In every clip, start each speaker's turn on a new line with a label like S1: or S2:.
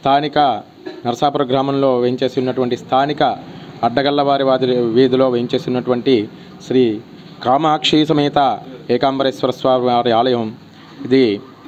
S1: స్థానిక నరసాపుర గ్రామంలో వేయించేసి ఉన్నటువంటి స్థానిక అడ్డగల్లవారి వాది వీధిలో వేయించేసి ఉన్నటువంటి శ్రీ కామాక్షి సమేత ఏకాంబరేశ్వర స్వామి వారి ఆలయం ఇది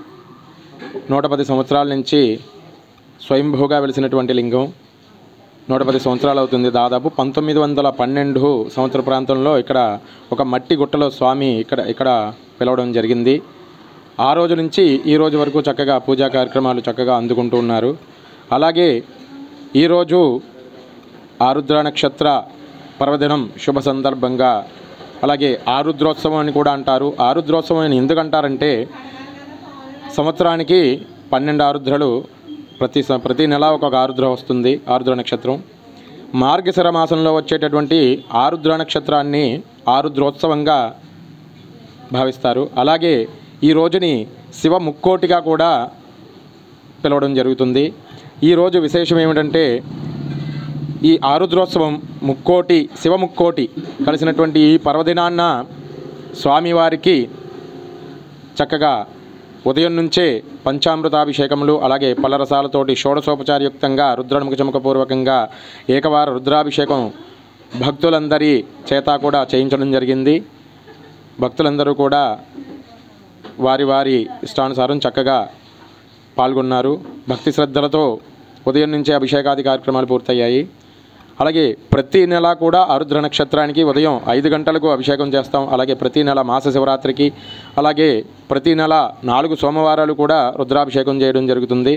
S1: నూట పది సంవత్సరాల నుంచి స్వయంభూగా వెలిసినటువంటి లింగం నూట పది సంవత్సరాలు అవుతుంది దాదాపు పంతొమ్మిది వందల పన్నెండు సంవత్సర ప్రాంతంలో ఇక్కడ ఒక మట్టి గుట్టలో స్వామి ఇక్కడ ఇక్కడ పిలవడం జరిగింది ఆ రోజు నుంచి ఈ రోజు వరకు చక్కగా పూజా కార్యక్రమాలు చక్కగా అందుకుంటూ ఉన్నారు అలాగే ఈరోజు ఆరుద్ర నక్షత్ర పర్వదినం శుభ సందర్భంగా అలాగే ఆరుద్రోత్సవం అని కూడా అంటారు ఆరుద్రోత్సవం అని ఎందుకు అంటారంటే సంవత్సరానికి పన్నెండు ఆరుద్రలు ప్రతి స- ప్రతి నెల ఒక్కొక్క ఆరుద్ర వస్తుంది ఆరుద్ర నక్షత్రం మార్గశిర మాసంలో వచ్చేటటువంటి ఆరుద్ర నక్షత్రాన్ని ఆరుద్రోత్సవంగా భావిస్తారు అలాగే ఈ రోజుని శివ ముక్కోటిగా కూడా పిలవడం జరుగుతుంది ఈరోజు విశేషం ఏమిటంటే ఈ ఆరుద్రోత్సవం ముక్కోటి శివ ముక్కోటి కలిసినటువంటి ఈ పర్వదినాన్న స్వామివారికి చక్కగా ఉదయం నుంచే పంచామృతాభిషేకములు అలాగే పలరసాలతోటి షోడశోపచారయుక్తంగా రుద్రముఖచముఖపూర్వకంగా ఏకవార రుద్రాభిషేకం భక్తులందరి చేత కూడా చేయించడం జరిగింది భక్తులందరూ కూడా వారి వారి ఇష్టానుసారం చక్కగా పాల్గొన్నారు భక్తి శ్రద్ధలతో ఉదయం నుంచే అభిషేకాది కార్యక్రమాలు పూర్తయ్యాయి అలాగే ప్రతి నెల కూడా ఆరుద్ర నక్షత్రానికి ఉదయం ఐదు గంటలకు అభిషేకం చేస్తాం అలాగే ప్రతి నెల మాస శివరాత్రికి అలాగే ప్రతి నెల నాలుగు సోమవారాలు కూడా రుద్రాభిషేకం చేయడం జరుగుతుంది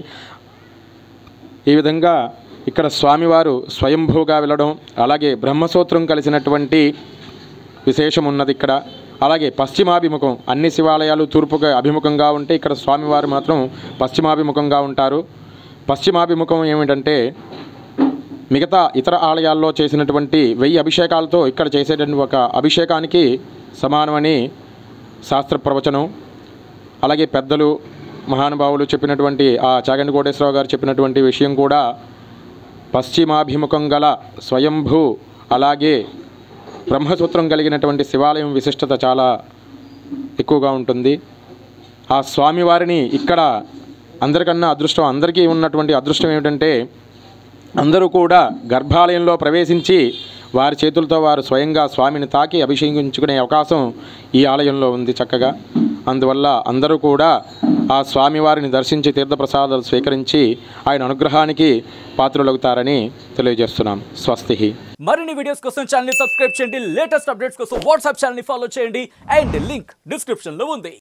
S1: ఈ విధంగా ఇక్కడ స్వామివారు స్వయంభూగా వెళ్ళడం అలాగే బ్రహ్మసూత్రం కలిసినటువంటి విశేషం ఉన్నది ఇక్కడ అలాగే పశ్చిమాభిముఖం అన్ని శివాలయాలు తూర్పుగా అభిముఖంగా ఉంటే ఇక్కడ స్వామివారు మాత్రం పశ్చిమాభిముఖంగా ఉంటారు పశ్చిమాభిముఖం ఏమిటంటే మిగతా ఇతర ఆలయాల్లో చేసినటువంటి వెయ్యి అభిషేకాలతో ఇక్కడ చేసేటువంటి ఒక అభిషేకానికి సమానమని శాస్త్ర ప్రవచనం అలాగే పెద్దలు మహానుభావులు చెప్పినటువంటి ఆ చాగంటి కోటేశ్వరరావు గారు చెప్పినటువంటి విషయం కూడా పశ్చిమాభిముఖం గల స్వయంభూ అలాగే బ్రహ్మసూత్రం కలిగినటువంటి శివాలయం విశిష్టత చాలా ఎక్కువగా ఉంటుంది ఆ స్వామివారిని ఇక్కడ అందరికన్నా అదృష్టం అందరికీ ఉన్నటువంటి అదృష్టం ఏమిటంటే అందరూ కూడా గర్భాలయంలో ప్రవేశించి వారి చేతులతో వారు స్వయంగా స్వామిని తాకి అభిషేకించుకునే అవకాశం ఈ ఆలయంలో ఉంది చక్కగా అందువల్ల అందరూ కూడా ఆ స్వామివారిని దర్శించి తీర్థప్రసాదాలు స్వీకరించి ఆయన అనుగ్రహానికి పాత్రులవుతారని తెలియజేస్తున్నాం స్వస్తి
S2: మరిన్ని వీడియోస్ కోసం ఛానల్ ని సబ్స్క్రైబ్ చేయండి లేటెస్ట్ అప్డేట్స్ కోసం వాట్సాప్ ఛానల్ ని ఫాలో చేయండి అండ్ లింక్ డిస్క్రిప్షన్ లో ఉంది